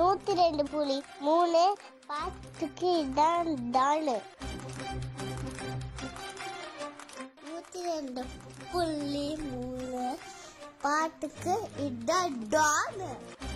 நூத்தி ரெண்டு புலி மூணு பாட்டுக்கு இதான் டானு நூத்தி ரெண்டு புள்ளி மூணு பாட்டுக்கு இதான் டானு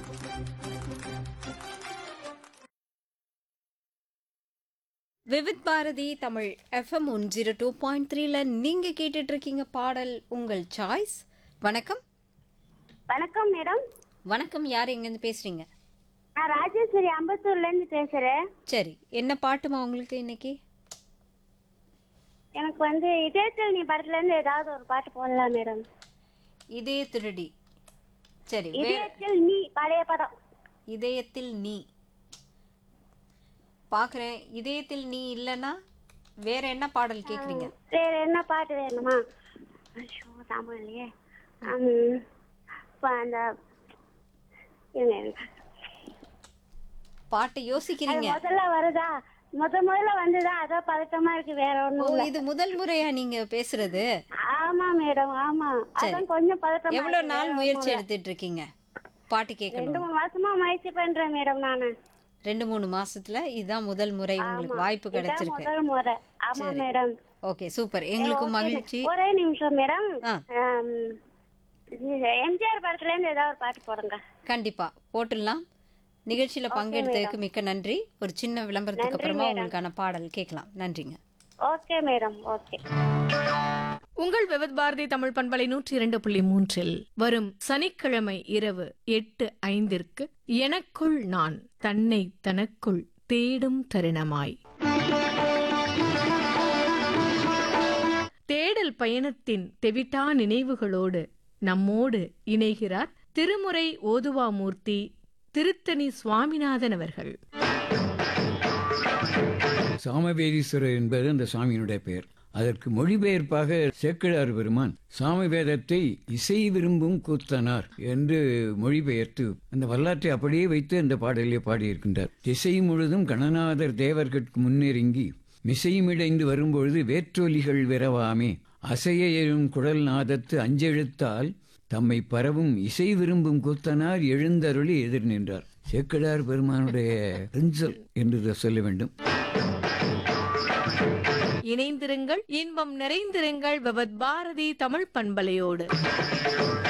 Vividh Bharati Tamil F M one zero two point த்ரீல நீங்கள் கேட்டுட்டு இருக்கீங்க பாடல் உங்கள் சாய்ஸ் வணக்கம் வணக்கம் மேடம் வணக்கம் யார் எங்கேருந்து பேசுறீங்க நான் ராஜேஸ்வரி அம்பத்தூர்ல இருந்து பேசுறேன் சரி என்ன பாட்டுமா உங்களுக்கு இன்னைக்கு எனக்கு வந்து இதயத்தில் நீ படத்துல இருந்து ஏதாவது ஒரு பாட்டு போடலாம் மேடம் இதே திருடி சரி வேற இதயத்தில் நீ பழைய படம் இதயத்தில் நீ பார்க்குறேன் இதயத்தில் நீ இல்லைன்னா வேற என்ன பாடல் கேட்குறீங்க வேற என்ன பாட்டு வேணுமா ஐயோ தாம இல்லையே ஹம், இப்ப அந்த இருங்க, இருங்க. பாட்டு அது யோசிக்கிறீங்க முதல்ல வருதா முத முதல்ல வந்துதா அதான் பதட்டமா இருக்கு வேற ஓ ஒண்ணும் இல்ல இது முதல் முறையா நீங்க பேசுறது ஆமா மேடம் ஆமா அதான் கொஞ்சம் பதட்டமா எவ்வளவு இருக்கு, நாள் வேற முயற்சி ஒண்ணும் இல்ல. எடுத்துட்டு இருக்கீங்க பாட்டு ரெண்டு கேட்கணும் மூணு மாசமா முயற்சி பண்றேன் மேடம் நானு ரெண்டு மூணு மாசத்துல இதுதான் முதல் முறை உங்களுக்கு வாய்ப்பு இதான் கிடைச்சிருக்கு முதல் முறை ஆமா மேடம் ஓகே சூப்பர் எங்களுக்கு மகிழ்ச்சி ஒரே நிமிஷம் மேடம் ஆ. ஆம், இது எம்ஜிஆர் படத்துல இருந்து ஏதாவது ஒரு பாட்டு போடுங்க கண்டிப்பா போட்டுடலாம் நிகழ்ச்சியில பங்கெடுத்ததுக்கு மிக்க நன்றி ஒரு சின்ன விளம்பரத்துக்கு அப்புறமா உங்களுக்கான பாடல் கேட்கலாம் நன்றிங்க ஓகே மேடம் ஓகே உங்கள் விவத் பாரதி தமிழ் பண்பலை நூற்றி இரண்டு புள்ளி மூன்றில் வரும் சனிக்கிழமை இரவு எட்டு ஐந்திற்கு எனக்குள் நான் தன்னை தனக்குள் தேடும் தருணமாய் தேடல் பயணத்தின் தெவிட்டா நினைவுகளோடு நம்மோடு இணைகிறார் திருமுறை ஓதுவாமூர்த்தி திருத்தணி சுவாமிநாதன் அவர்கள் சாமவேதீஸ்வரர் என்பது அந்த சாமியினுடைய பெயர் அதற்கு மொழிபெயர்ப்பாக சேக்கிழார் பெருமான் சாம வேதத்தை இசை விரும்பும் கூத்தனார் என்று மொழிபெயர்த்து அந்த வரலாற்றை அப்படியே வைத்து அந்த பாடலிலே பாடியிருக்கின்றார் திசை முழுதும் கணநாதர் தேவர்கட்கு முன்னெருங்கி மிசையுமிடைந்து வரும்பொழுது வேற்றொலிகள் விரவாமே அசைய எழும் குழல் நாதத்து அஞ்செழுத்தால் தம்மை பரவும் இசை விரும்பும் கூத்தனார் எழுந்தருளி எதிர் நின்றார் சேக்கிழார் பெருமானுடைய பெஞ்சல் என்று இதை சொல்ல வேண்டும் இணைந்திருங்கள் இன்பம் நிறைந்திருங்கள் விவத் பாரதி தமிழ் பண்பலையோடு